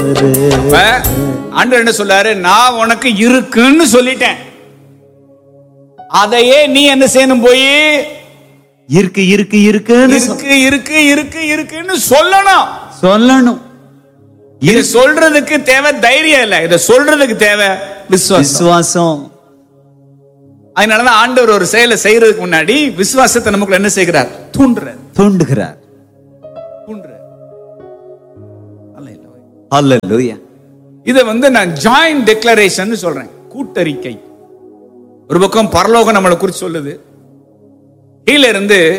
இப்ப ஆண்டவர் என்ன சொல்றாரு நான் உனக்கு இருக்குன்னு சொல்லிட்டேன் அதையே நீ என்ன செய்யணும் போய் இருக்கு இருக்கு இருக்குன்னு சொ- இருக்கு இருக்கு இருக்கு இருக்குன்னு சொல்லணும் சொல்லணும் இது சொல்றதுக்கு தேவை தைரியம் இல்ல இத சொல்றதுக்கு தேவை விசுவாசம் விசுவாசம் அதனாலதான் ஆண்டவர் ஒரு செயலை செய்யறதுக்கு முன்னாடி விசுவாசத்தை நமக்குள்ள என்ன செய்கிறார் தூண்டுறார் தூண்டுகிறார் தூண்டுறார் அல்லேலூயா. ஹalleluya இதை வந்து நான் ஜாயிண்ட் டெக்ளரேஷன் சொல்றேன் கூட்டறிக்கை ஒரு பக்கம் பரலோகம் நம்மளை குறித்து சொல்லுது கீழ இருந்து